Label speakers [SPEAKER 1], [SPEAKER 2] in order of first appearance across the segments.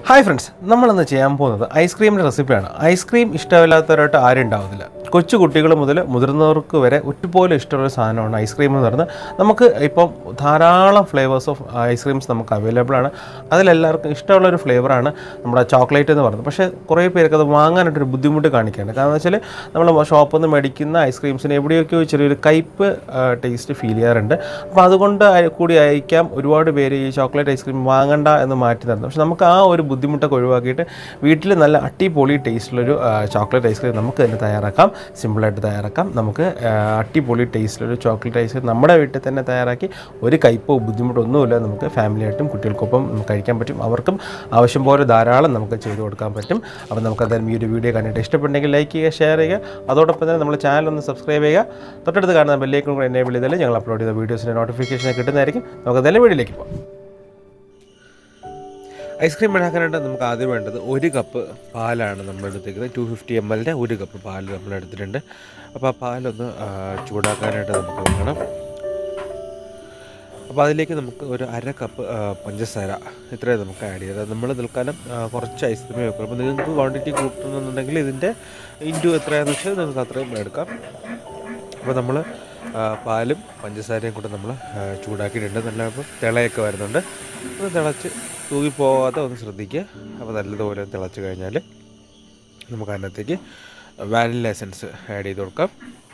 [SPEAKER 1] hi friends നമ്മളിന്ന് ചെയ്യാൻ പോകുന്നത് ഐസ്ക്രീമിൻ്റെ റെസിപ്പിയാണ് ഐസ്ക്രീം ഇഷ്ടമില്ലാത്തവരായിട്ട് ആരും ഉണ്ടാവുന്നില്ല കൊച്ചു കുട്ടികൾ മുതൽ മുതിർന്നവർക്ക് വരെ ഒറ്റുപോലെ ഇഷ്ടമുള്ള സാധനമാണ് ഐസ്ക്രീം എന്ന് പറയുന്നത് നമുക്ക് ഇപ്പം ധാരാളം ഫ്ലേവേഴ്സ് ഓഫ് ഐസ്ക്രീംസ് നമുക്ക് അവൈലബിൾ ആണ് അതിലെല്ലാവർക്കും ഇഷ്ടമുള്ള ഒരു ഫ്ലേവറാണ് നമ്മുടെ ചോക്ലേറ്റ് എന്ന് പറയുന്നത് പക്ഷേ കുറേ പേർക്ക് അത് വാങ്ങാനായിട്ടൊരു ബുദ്ധിമുട്ട് കാണിക്കുകയാണ് കാരണം എന്ന് വെച്ചാൽ നമ്മൾ ഷോപ്പിൽ നിന്ന് മേടിക്കുന്ന ഐസ്ക്രീംസിന് എവിടെയൊക്കെയോ ചെറിയൊരു കയ്പ്പ് ടേസ്റ്റ് ഫീൽ ചെയ്യാറുണ്ട് അപ്പോൾ അതുകൊണ്ട് ആയി- കൂടി ആയിരിക്കാം ഒരുപാട് പേര് ഈ ചോക്ലേറ്റ് ഐസ്ക്രീം വാങ്ങണ്ട എന്ന് മാറ്റി തരുന്നത് പക്ഷെ നമുക്ക് ആ ഒരു ബുദ്ധിമുട്ടൊക്കെ ഒഴിവാക്കിയിട്ട് വീട്ടിൽ നല്ല അടിപൊളി ടേസ്റ്റിലൊരു ചോക്ലേറ്റ് ഐസ്ക്രീം നമുക്ക് തന്നെ തയ്യാറാക്കാം സിമ്പിളായിട്ട് തയ്യാറാക്കാം നമുക്ക് ആ, അടിപൊളി ടേസ്റ്റിലൊരു ചോക്ലേറ്റ് ഐസ്ക്രീം നമ്മുടെ വീട്ടിൽ തന്നെ തയ്യാറാക്കി ഒരു കയ്പോ ബുദ്ധിമുട്ടോ ഒന്നുമില്ല നമുക്ക് ഫാമിലിയായിട്ടും കുട്ടികൾക്കൊപ്പം നമുക്ക് കഴിക്കാൻ പറ്റും അവർക്കും ആവശ്യം പോലെ ധാരാളം നമുക്ക് ചെയ്തു കൊടുക്കാൻ പറ്റും അപ്പോൾ നമുക്ക് എന്തായാലും ഈ ഒരു വീഡിയോ കണ്ടിട്ട് ഇഷ്ടപ്പെട്ടെങ്കിൽ ലൈക്ക് ചെയ്യുക ഷെയർ ചെയ്യുക അതോടൊപ്പം തന്നെ നമ്മുടെ ചാനൽ ഒന്ന് സബ്സ്ക്രൈബ് ചെയ്യുക തൊട്ടടുത്ത് കാണുന്ന ബെല്ലേക്കും കൂടെ എന്നെ വിളിച്ചാൽ ഞങ്ങൾ അപ്ലോഡ് ചെയ്ത വീഡിയോസിൻ്റെ നോട്ടിഫിക്കേഷൻ കിട്ടുന്നതായിരിക്കും നമുക്ക് എന്തായാലും വീഡിയോയിലേക്ക് പോകാം ഐസ്ക്രീം ഉണ്ടാക്കാനായിട്ട് നമുക്ക് ആദ്യം വേണ്ടത് ഒരു കപ്പ് പാലാണ് നമ്മൾ എടുത്തേക്കുന്നത് ടു ഫിഫ്റ്റി എം എല്ലിൻ്റെ ഒരു കപ്പ് പാൽ നമ്മൾ എടുത്തിട്ടുണ്ട് അപ്പോൾ ആ പാലൊന്ന് ആ, ചൂടാക്കാനായിട്ട് നമുക്ക് വെക്കണം അപ്പോൾ അതിലേക്ക് നമുക്ക് ഒരു അര കപ്പ് ആ, പഞ്ചസാര ഇത്രയും നമുക്ക് ആഡ് ചെയ്തത് നമ്മൾ തൽക്കാലം ആ, കുറച്ച് ഐസ്ക്രീമേ വെക്കും അപ്പോൾ നിങ്ങൾക്ക് ക്വാണ്ടിറ്റി കൂട്ടണമെന്നുണ്ടെങ്കിൽ ഇതിൻ്റെ ഇൻറ്റു എത്രയാണെന്ന് വെച്ചാൽ നിങ്ങൾക്ക് അത്രയും എടുക്കാം അപ്പോൾ നമ്മൾ പാലും പഞ്ചസാരയും കൂടെ നമ്മൾ ചൂടാക്കിയിട്ടുണ്ട് നല്ല അപ്പോൾ തിളയൊക്കെ വരുന്നുണ്ട് ഒന്ന് തിളച്ച് തൂകിപ്പോകാതെ ഒന്ന് ശ്രദ്ധിക്കുക അപ്പോൾ നല്ലതുപോലെ ഒന്ന് തിളച്ച് കഴിഞ്ഞാൽ നമുക്ക് അതിനകത്തേക്ക് വാനില എസൻസ് ആഡ് ചെയ്ത് കൊടുക്കാം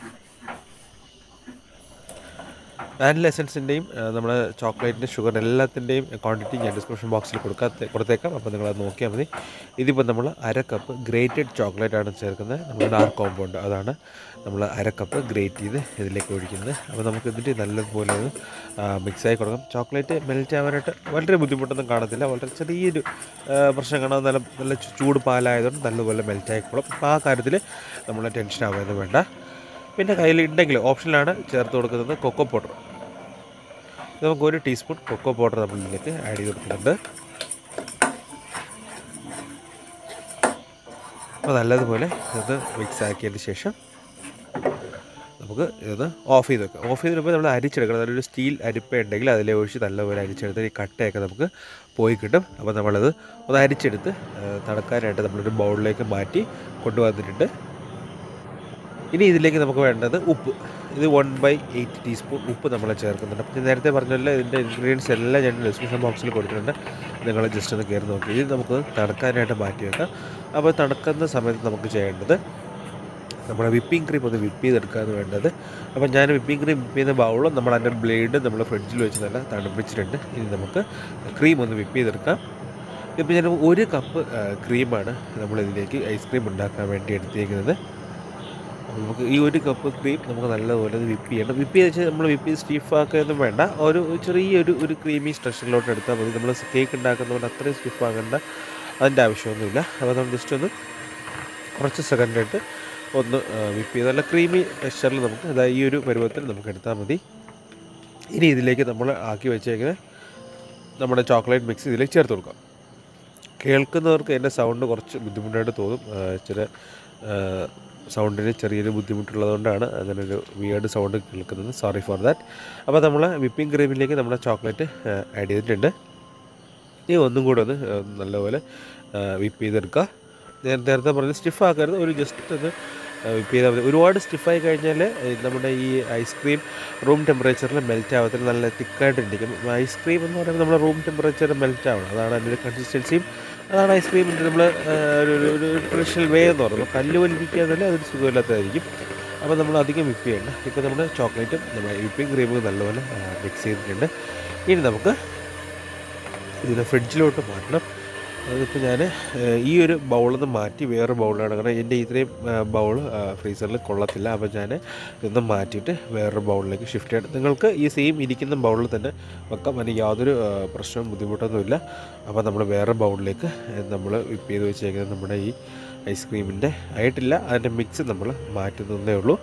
[SPEAKER 1] വാനില എസൻസിൻ്റെയും നമ്മുടെ ചോക്ലേറ്റിൻ്റെ ഷുഗർ എല്ലാത്തിൻ്റെയും ക്വാണ്ടിറ്റി ഞാൻ ഡിസ്ക്രിപ്ഷൻ ബോക്സിൽ കൊടുക്കാത്ത കൊടുത്തേക്കാം അപ്പോൾ നിങ്ങളത് നോക്കിയാൽ മതി ഇതിപ്പോൾ നമ്മൾ അര കപ്പ് ഗ്രേറ്റഡ് ചോക്ലേറ്റ് ആണ് ചേർക്കുന്നത് നമ്മൾ ഡാർക്ക് കോമ്പൗണ്ട് അതാണ് നമ്മൾ അര കപ്പ് ഗ്രേറ്റ് ചെയ്ത് ഇതിലേക്ക് ഒഴിക്കുന്നത് അപ്പോൾ നമുക്ക് ഇതിൻ്റെ നല്ലതുപോലെ ഒന്ന് മിക്സായി കൊടുക്കാം ചോക്ലേറ്റ് മെൽറ്റ് ആവാനായിട്ട് വളരെ ബുദ്ധിമുട്ടൊന്നും കാണത്തില്ല വളരെ ചെറിയൊരു ആ, പ്രശ്നം കാണാൻ നല്ല നല്ല ചൂട് പാലായതുകൊണ്ട് നല്ലപോലെ മെൽറ്റ് ആയിക്കോളും അപ്പോൾ ആ കാര്യത്തിൽ നമ്മൾ ടെൻഷൻ ആവുന്നത് വേണ്ട പിന്നെ കയ്യിൽ ഉണ്ടെങ്കിൽ ഓപ്ഷനിലാണ് ചേർത്ത് കൊടുക്കുന്നത് കൊക്കോ പൗഡർ ഇത് നമുക്ക് ഒരു ടീസ്പൂൺ കൊക്കോ പൗഡർ നമ്മൾ ഇതിലേക്ക് ആഡ് ചെയ്ത് കൊടുക്കുന്നുണ്ട് അപ്പോൾ നല്ലതുപോലെ ഇത് മിക്സ് ആക്കിയതിന് ശേഷം നമുക്ക് ഇത് ഓഫ് ചെയ്ത് വെക്കാം ഓഫ് ചെയ്തിടുമ്പോൾ നമ്മൾ അരിച്ചെടുക്കണം നല്ലൊരു സ്റ്റീൽ അരിപ്പ ഉണ്ടെങ്കിൽ അതിലെ ഒഴിച്ച് നല്ലപോലെ അരിച്ചെടുത്ത് ഈ കട്ടയൊക്കെ നമുക്ക് പോയി കിട്ടും അപ്പോൾ നമ്മളത് ഒന്ന് അരിച്ചെടുത്ത് ആ, തണുക്കാനായിട്ട് നമ്മളൊരു ബൗളിലേക്ക് മാറ്റി കൊണ്ടുവന്നിട്ടുണ്ട് ഇനി ഇതിലേക്ക് നമുക്ക് വേണ്ടത് ഉപ്പ് ഇത് വൺ ബൈ എയ്റ്റ് ടീസ്പൂൺ ഉപ്പ് നമ്മൾ ചേർക്കുന്നുണ്ട് അപ്പോൾ ഞാൻ നേരത്തെ പറഞ്ഞല്ലോ ഇതിൻ്റെ ഇൻഗ്രീഡിയൻസ് എല്ലാം ഞാൻ ഡിസ്ക്രിപ്ഷൻ ബോക്സിൽ കൊടുത്തിട്ടുണ്ട് നിങ്ങൾ ജസ്റ്റ് ഒന്ന് കയറി നോക്കി ഇത് നമുക്ക് തണുക്കാനായിട്ട് മാറ്റി വെക്കാം അപ്പോൾ തണുക്കുന്ന സമയത്ത് നമുക്ക് ചെയ്യേണ്ടത് നമ്മുടെ വിപ്പിംഗ് ക്രീം ഒന്ന് വിപ്പ് ചെയ്തെടുക്കാന്ന് വേണ്ടത് അപ്പോൾ ഞാൻ വിപ്പിംഗ് ക്രീം വിപ്പ് ചെയ്യുന്ന ബൗളും നമ്മൾ അതിൻ്റെ ബ്ലേഡ് നമ്മൾ ഫ്രിഡ്ജിൽ വെച്ച് നല്ല തണുപ്പിച്ചിട്ടുണ്ട് ഇനി നമുക്ക് ക്രീം ഒന്ന് വിപ്പ് ചെയ്തെടുക്കാം ഇപ്പോൾ ഞാൻ ഒരു കപ്പ് ക്രീമാണ് നമ്മൾ ഇതിലേക്ക് ഐസ്ക്രീം ഉണ്ടാക്കാൻ വേണ്ടി എടുത്തിരിക്കുന്നത് അപ്പോൾ നമുക്ക് ഈ ഒരു കപ്പ് ക്രീം നമുക്ക് നല്ലതുപോലെ ഒന്ന് വിപ്പ് ചെയ്യണം വിപ്പ് ചെയ്ത് വെച്ചാൽ നമ്മൾ വിപ്പ് ചെയ്ത് സ്റ്റീഫാക്കൊന്നും വേണ്ട ഒരു ചെറിയൊരു ഒരു ക്രീമി സ്ട്രക്ചറിലോട്ട് എടുത്താൽ മതി നമ്മൾ കേക്ക് ഉണ്ടാക്കുന്നതുകൊണ്ട് അത്രയും സ്റ്റിഫാക്കേണ്ട അതിൻ്റെ ആവശ്യമൊന്നുമില്ല അപ്പോൾ നമ്മൾ ജസ്റ്റ് ഒന്ന് കുറച്ച് സെക്കൻഡായിട്ട് ഒന്ന് വിപ്പ് ചെയ്ത് നല്ല ക്രീമി ടെക്സ്ചറിൽ നമുക്ക് അതായത് ഈ ഒരു പരുവത്തിൽ നമുക്ക് എടുത്താൽ മതി ഇനി ഇതിലേക്ക് നമ്മൾ ആക്കി വെച്ചേക്കുന്ന നമ്മുടെ ചോക്ലേറ്റ് മിക്സ് ഇതിലേക്ക് ചേർത്ത് കൊടുക്കാം കേൾക്കുന്നവർക്ക് എൻ്റെ സൗണ്ട് കുറച്ച് ബുദ്ധിമുട്ടായിട്ട് തോന്നും ആ, ചില സൗണ്ടിന് ചെറിയൊരു ബുദ്ധിമുട്ടുള്ളതുകൊണ്ടാണ് അങ്ങനെ ഒരു വിയേർഡ് സൗണ്ട് കേൾക്കുന്നത് സോറി ഫോർ ദാറ്റ് അപ്പോൾ നമ്മൾ വിപ്പിംഗ് ക്രീമിലേക്ക് നമ്മുടെ ചോക്ലേറ്റ് ആഡ് ചെയ്തിട്ടുണ്ട് ഇനി ഒന്നും കൂടെ ഒന്ന് ആ, നല്ലപോലെ വിപ്പ് ചെയ്തെടുക്കുക ഞാൻ നേരത്തെ പറഞ്ഞ സ്റ്റിഫ് ആക്കരുത് ഒരു ജസ്റ്റ് ഒന്ന് വിപ്പ് ചെയ്താൽ മതി ഒരുപാട് സ്റ്റിഫായി കഴിഞ്ഞാൽ നമ്മുടെ ഈ ഐസ്ക്രീം റൂം ടെമ്പറേച്ചറിൽ മെൽറ്റ് ആവത്തിൽ നല്ല തിക്കായിട്ടിരിക്കും ഐസ്ക്രീം എന്ന് പറയുമ്പോൾ നമ്മുടെ റൂം ടെമ്പറേച്ചറിൽ മെൽറ്റ് ആവണം അതാണ് അതിൻ്റെ ഒരു കൺസിസ്റ്റൻസിയും അതാണ് ഐസ്ക്രീമിൻ്റെ നമ്മൾ ഒരു ഒരു- ഒരു ട്രഡീഷണൽ വേ എന്ന് പറയുന്നത് കല്ല് വലിപ്പിക്കുക തന്നെ അതൊരു സുഖമില്ലാത്തതായിരിക്കും അപ്പോൾ നമ്മൾ അധികം വിപ്പ് ചെയ്യണ്ട ഇപ്പോൾ നമ്മുടെ ചോക്ലേറ്റും നമ്മുടെ വിപ്പിംഗ് ക്രീമും നല്ലപോലെ മിക്സ് ചെയ്തിട്ടുണ്ട് ഇനി നമുക്ക് ഇതിനെ ഫ്രിഡ്ജിലോട്ട് മാറ്റണം അതിപ്പോൾ ഞാൻ ഈ ഒരു ബൗളിൽ നിന്ന് മാറ്റി വേറെ ബൗളിലാണ് കാരണം എൻ്റെ ഇത്രയും ബൗൾ ഫ്രീസറിൽ കൊള്ളത്തില്ല അപ്പോൾ ഞാൻ ഇതൊന്ന് മാറ്റിയിട്ട് വേറൊരു ബൗളിലേക്ക് ഷിഫ്റ്റ് ചെയ്യണം നിങ്ങൾക്ക് ഈ സെയിം ഇരിക്കുന്ന ബൗളിൽ തന്നെ വെക്കാം അതിന് യാതൊരു ആ, പ്രശ്നവും ബുദ്ധിമുട്ടൊന്നുമില്ല അപ്പോൾ നമ്മൾ വേറെ ബൗളിലേക്ക് നമ്മൾ വിപ്പ് ചെയ്ത് വെച്ചേക്കുന്നത് നമ്മുടെ ഈ ഐസ്ക്രീമിൻ്റെ ആയിട്ടില്ല അതിൻ്റെ മിക്സ് നമ്മൾ മാറ്റുന്നതേ ഉള്ളൂ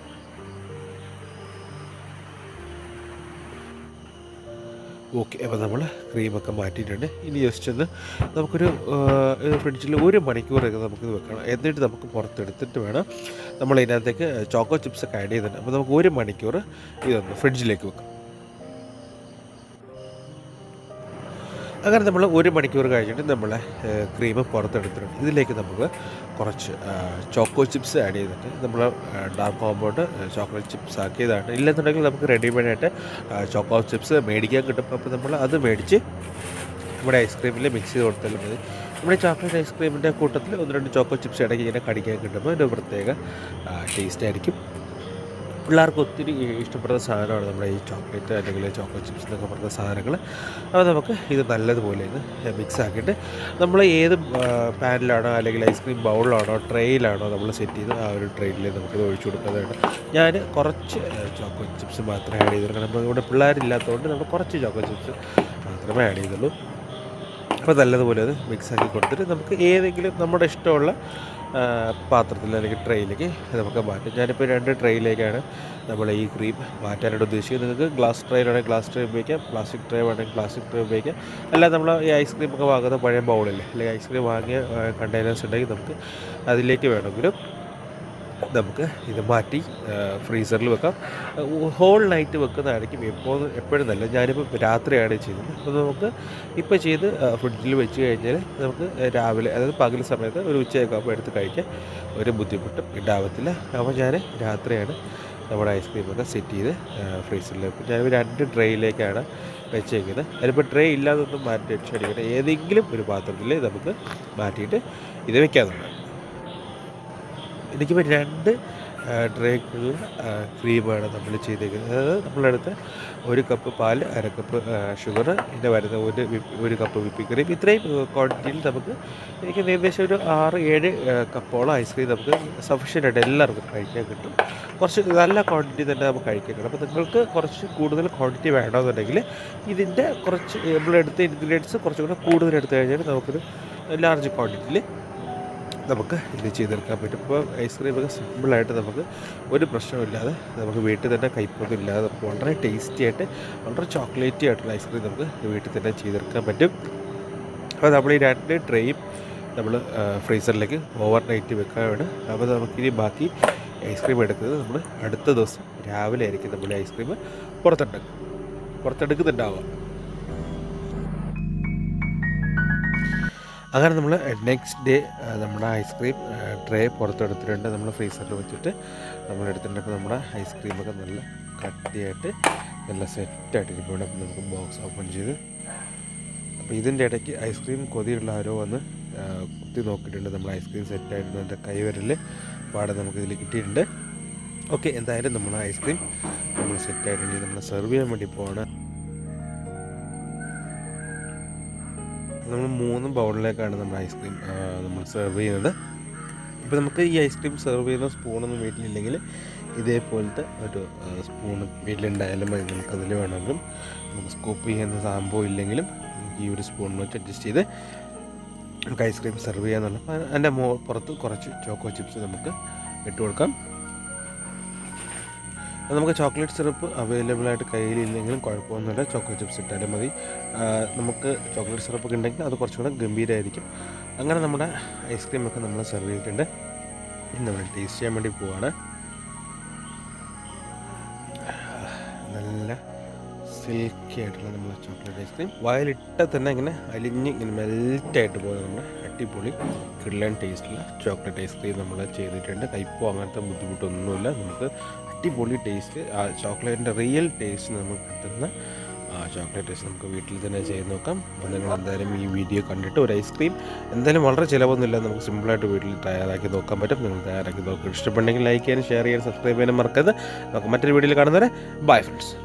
[SPEAKER 1] ഓക്കെ അപ്പോൾ നമ്മൾ ക്രീമൊക്കെ മാറ്റിയിട്ടുണ്ട് ഇനി ജസ്റ്റ് ഒന്ന് നമുക്കൊരു ഫ്രിഡ്ജിൽ ഒരു മണിക്കൂറൊക്കെ നമുക്കിത് വെക്കണം എന്നിട്ട് നമുക്ക് പുറത്തെടുത്തിട്ട് വേണം നമ്മൾ ഇതിനകത്തേക്ക് ചോക്കോ ചിപ്സ് ഒക്കെ ആഡ് ചെയ്തിട്ടുണ്ട് അപ്പോൾ നമുക്ക് ഒരു മണിക്കൂർ ഇതൊന്ന് ഫ്രിഡ്ജിലേക്ക് വെക്കാം അങ്ങനെ നമ്മൾ ഒരു മണിക്കൂർ കഴിഞ്ഞിട്ട് നമ്മൾ ക്രീം പുറത്തെടുത്തിട്ടുണ്ട് ഇതിലേക്ക് നമുക്ക് കുറച്ച് ചോക്കോ ചിപ്സ് ആഡ് ചെയ്തിട്ട് നമ്മൾ ഡാർക്ക് കോമ്പൗണ്ട് ചോക്ലേറ്റ് ചിപ്സ് ആക്കിയതാണ് ഇല്ലെന്നുണ്ടെങ്കിൽ നമുക്ക് റെഡിമെയ്ഡായിട്ട് ചോക്കോ ചിപ്സ് മേടിക്കാൻ കിട്ടും അപ്പോൾ നമ്മൾ അത് മേടിച്ച് നമ്മുടെ ഐസ്ക്രീമിൽ മിക്സ് ചെയ്ത് കൊടുത്താലും മതി നമ്മുടെ ചോക്ലേറ്റ് ഐസ്ക്രീമിൻ്റെ കൂട്ടത്തിൽ ഒന്ന് രണ്ട് ചോക്കോ ചിപ്സ് ഇടയ്ക്ക് ഇങ്ങനെ കടിക്കാൻ കിട്ടുമ്പോൾ ഒരു പ്രത്യേക ടേസ്റ്റ് ആയിരിക്കും പിള്ളേർക്ക് ഒത്തിരി ഇഷ്ടപ്പെടുന്ന സാധനമാണ് നമ്മുടെ ഈ ചോക്ലേറ്റ് അല്ലെങ്കിൽ ചോക്കോ ചിപ്സ് എന്നൊക്കെ പറയുന്ന സാധനങ്ങൾ അപ്പോൾ നമുക്ക് ഇത് നല്ലതുപോലെ ഇത് മിക്സ് ആക്കിയിട്ട് നമ്മൾ ഏത് പാനിലാണോ അല്ലെങ്കിൽ ഐസ്ക്രീം ബൗളിലാണോ ട്രെയിലാണോ നമ്മൾ സെറ്റ് ചെയ്ത് ആ ഒരു ട്രെയിനിൽ നമുക്കിത് ഒഴിച്ചു കൊടുക്കാനായിട്ട് ഞാൻ കുറച്ച് ചോക്കോ ചിപ്സ് മാത്രമേ ആഡ് ചെയ്തിട്ടുള്ളൂ കാരണം ഇവിടെ പിള്ളേരില്ലാത്തതുകൊണ്ട് നമ്മൾ കുറച്ച് ചോക്കോ ചിപ്സ് മാത്രമേ ആഡ് ചെയ്തുള്ളൂ അപ്പോൾ നല്ലതുപോലെ അത് മിക്സ് ആക്കി കൊടുത്തിട്ട് നമുക്ക് ഏതെങ്കിലും നമ്മുടെ ഇഷ്ടമുള്ള ആ, പാത്രത്തിൽ അല്ലെങ്കിൽ ട്രെയിലേക്ക് നമുക്ക് മാറ്റാം ഞാനിപ്പോൾ രണ്ട് ട്രെയിലേക്കാണ് നമ്മൾ ഈ ക്രീം മാറ്റാനായിട്ട് ഉദ്ദേശിക്കുന്നത് നിങ്ങൾക്ക് ഗ്ലാസ് ട്രേ ആണെങ്കിൽ ഗ്ലാസ് ട്രേ ഉപയോഗിക്കാം പ്ലാസ്റ്റിക് ട്രേ വേണമെങ്കിൽ പ്ലാസ്റ്റിക് ട്രേ ഉപയോഗിക്കാം അല്ലാതെ നമ്മൾ ഈ ഐസ്ക്രീം ഒക്കെ വാങ്ങുന്ന പഴയ ബൗളില്ലേ അല്ലെങ്കിൽ ഐസ്ക്രീം വാങ്ങിയ കണ്ടെയ്നേഴ്സ് ഉണ്ടെങ്കിൽ നമുക്ക് അതിലേക്ക് വേണമെങ്കിലും നമുക്ക് ഇത് മാറ്റി ഫ്രീസറിൽ വെക്കാം ഹോൾ നൈറ്റ് വെക്കുന്നതായിരിക്കും എപ്പോൾ എപ്പോഴും നല്ലത് ഞാനിപ്പോൾ രാത്രിയാണ് ചെയ്യുന്നത് അപ്പോൾ നമുക്ക് ഇപ്പോൾ ചെയ്ത് ഫ്രിഡ്ജിൽ വെച്ച് കഴിഞ്ഞാൽ നമുക്ക് രാവിലെ അതായത് പകൽ സമയത്ത് ഒരു ഉച്ചയൊക്കെ ആകുമ്പോൾ എടുത്ത് കഴിക്കാൻ ഒരു ബുദ്ധിമുട്ടും ഉണ്ടാവത്തില്ല അപ്പോൾ ഞാൻ രാത്രിയാണ് നമ്മുടെ ഐസ്ക്രീമൊക്കെ സെറ്റ് ചെയ്ത് ഫ്രീസറിൽ വെക്കും ഞാനിപ്പോൾ രണ്ട് ട്രേയിലേക്കാണ് വെച്ചേക്കുന്നത് അതിലിപ്പോൾ ട്രേ ഇല്ലാതൊന്നും മാറ്റി അടിക്കണം ഏതെങ്കിലും ഒരു പാത്രത്തിൽ നമുക്ക് മാറ്റിയിട്ട് ഇത് വെക്കാവുന്നതാണ് എനിക്കിപ്പോൾ രണ്ട് ഡ്രേക്കുള്ള ക്രീമാണ് നമ്മൾ ചെയ്തേക്കുന്നത് അതായത് നമ്മളെടുത്ത് ഒരു കപ്പ് പാല് അര കപ്പ് ഷുഗർ പിന്നെ വരുന്ന ഒരു whip- ഒരു കപ്പ് വിപ്പിംഗ് ക്രീം ഇത്രയും ക്വാണ്ടിറ്റിയിൽ നമുക്ക് എനിക്ക് ഏകദേശം ഒരു ആറ് ഏഴ് കപ്പോളം ഐസ്ക്രീം നമുക്ക് സഫീഷ്യൻ്റ് ആയിട്ട് എല്ലാവർക്കും കഴിക്കാൻ കിട്ടും കുറച്ച് നല്ല ക്വാണ്ടിറ്റി തന്നെ നമുക്ക് കഴിക്കാൻ കിട്ടും അപ്പോൾ നിങ്ങൾക്ക് കുറച്ച് കൂടുതൽ ക്വാണ്ടിറ്റി വേണമെന്നുണ്ടെങ്കിൽ ഇതിൻ്റെ കുറച്ച് നമ്മളെടുത്ത ഇൻഗ്രീഡിയൻസ് കുറച്ചും കൂടെ കൂടുതൽ എടുത്തു കഴിഞ്ഞാൽ നമുക്കൊരു ലാർജ് ക്വാണ്ടിറ്റിയിൽ നമുക്ക് ഇത് ചെയ്തെടുക്കാൻ പറ്റും ഇപ്പോൾ ഐസ്ക്രീമൊക്കെ സിമ്പിളായിട്ട് നമുക്ക് ഒരു പ്രശ്നമില്ലാതെ നമുക്ക് വീട്ടിൽ തന്നെ കയ്പൊന്നും ഇല്ലാതെ നമുക്ക് വളരെ ടേസ്റ്റി ആയിട്ട് വളരെ ചോക്ലേറ്റി ആയിട്ടുള്ള ഐസ്ക്രീം നമുക്ക് വീട്ടിൽ തന്നെ ചെയ്തെടുക്കാൻ പറ്റും അപ്പോൾ നമ്മൾ ഈ രണ്ട് ട്രെയും നമ്മൾ ഫ്രീസറിലേക്ക് ഓവർ നൈറ്റ് വെക്കാനാണ് അപ്പോൾ നമുക്കിനി ബാക്കി ഐസ്ക്രീം എടുക്കുന്നത് നമ്മൾ അടുത്ത ദിവസം രാവിലെ ആയിരിക്കും നമ്മൾ ഐസ്ക്രീം പുറത്തെടുക്കും പുറത്തെടുക്കുന്നുണ്ടാവുക അങ്ങനെ നമ്മൾ നെക്സ്റ്റ് ഡേ നമ്മുടെ ഐസ്ക്രീം ട്രേ പുറത്തെടുത്തിട്ടുണ്ട് നമ്മൾ ഫ്രീസറിൽ വെച്ചിട്ട് നമ്മൾ എടുത്തിട്ടുണ്ട് അപ്പോൾ നമ്മുടെ ഐസ്ക്രീമൊക്കെ നല്ല കട്ടിയായിട്ട് നല്ല സെറ്റായിട്ട് ഇരിപ്പുണ്ട് അപ്പോൾ നമുക്ക് ബോക്സ് ഓപ്പൺ ചെയ്ത് അപ്പോൾ ഇതിൻ്റെ ഇടയ്ക്ക് ഐസ്ക്രീം കൊതിയുള്ള ആരോ വന്ന് ആ, കുത്തി നോക്കിയിട്ടുണ്ട് നമ്മൾ ഐസ്ക്രീം സെറ്റായിട്ട് എൻ്റെ കൈവരൽ പാടെ നമുക്ക് ഇതിൽ കിട്ടിയിട്ടുണ്ട് ഓക്കെ എന്തായാലും നമ്മൾ ഐസ്ക്രീം നമ്മൾ സെറ്റായിട്ടുണ്ട് നമ്മൾ സെർവ് ചെയ്യാൻ വേണ്ടി പോവാണ് നമ്മൾ മൂന്ന് ബൗളിലേക്കാണ് നമ്മൾ ഐസ്ക്രീം നമ്മൾ സെർവ് ചെയ്യുന്നത് ഇപ്പോൾ നമുക്ക് ഈ ഐസ്ക്രീം സെർവ് ചെയ്യുന്ന സ്പൂണൊന്നും വീട്ടിലില്ലെങ്കിൽ ഇതേപോലത്തെ ഒരു സ്പൂൺ വീട്ടിലുണ്ടായാലും മതി നമുക്കതിൽ വേണമെങ്കിലും നമുക്ക് സ്കൂപ്പ് ചെയ്യുന്ന സംഭവം ഇല്ലെങ്കിലും നമുക്ക് ഈ ഒരു സ്പൂൺ വെച്ച് അഡ്ജസ്റ്റ് ചെയ്ത് നമുക്ക് ഐസ്ക്രീം സെർവ് ചെയ്യാന്നുള്ള അപ്പോൾ അതിൻ്റെ മോ പുറത്ത് കുറച്ച് ചോക്കോ ചിപ്സ് നമുക്ക് ഇട്ട് കൊടുക്കാം അത് നമുക്ക് ചോക്ലേറ്റ് സിറപ്പ് അവൈലബിൾ ആയിട്ട് കയ്യിലില്ലെങ്കിലും കുഴപ്പമൊന്നുമില്ല ചോക്ലേറ്റ് ചിപ്സ് ഇട്ടാലും മതി ആ, നമുക്ക് ചോക്ലേറ്റ് സിറപ്പൊക്കെ ഉണ്ടെങ്കിൽ അത് കുറച്ചും കൂടെ ഗംഭീരമായിരിക്കും അങ്ങനെ നമ്മുടെ ഐസ്ക്രീമൊക്കെ നമ്മൾ സെർവ് ചെയ്തിട്ടുണ്ട് ഇനി നമ്മൾ ടേസ്റ്റ് ചെയ്യാൻ വേണ്ടി പോവാണ് നല്ല സിൽക്കി ആയിട്ടുള്ള നമ്മുടെ ചോക്ലേറ്റ് ഐസ്ക്രീം വായിലിട്ട തന്നെ ഇങ്ങനെ അലിഞ്ഞ് ഇങ്ങനെ മെൽറ്റായിട്ട് പോകുന്ന നമ്മുടെ അടിപൊളി കിള്ളൻ ടേസ്റ്റുള്ള ചോക്ലേറ്റ് ഐസ്ക്രീം നമ്മൾ ചെയ്തിട്ടുണ്ട് കയ്പോ അങ്ങനത്തെ ബുദ്ധിമുട്ടൊന്നുമില്ല നമുക്ക് അടിപൊളി ടേസ്റ്റ് ആ ചോക്ലേറ്റിൻ്റെ റിയൽ ടേസ്റ്റ് നമുക്ക് കിട്ടുന്ന ആ ചോക്ലേറ്റ് ടേസ്റ്റ് നമുക്ക് വീട്ടിൽ തന്നെ ചെയ്ത് നോക്കാം അപ്പോൾ നിങ്ങൾ എന്തായാലും ഈ വീഡിയോ കണ്ടിട്ട് ഒരു ഐസ്ക്രീം എന്തായാലും വളരെ ചിലവൊന്നുമില്ല നമുക്ക് സിമ്പിളായിട്ട് വീട്ടിൽ തയ്യാറാക്കി നോക്കാൻ പറ്റും നിങ്ങൾ തയ്യാറാക്കി നോക്കുക ഇഷ്ടപ്പെട്ടെങ്കിൽ ലൈക്ക് ചെയ്യാനും ഷെയർ ചെയ്യാനും സബ്സ്ക്രൈബ് ചെയ്യാനും മറക്കരുത് നമുക്ക് മറ്റൊരു വീഡിയോയിൽ കാണുന്നവരെ ബൈ ഫ്രണ്ട്സ്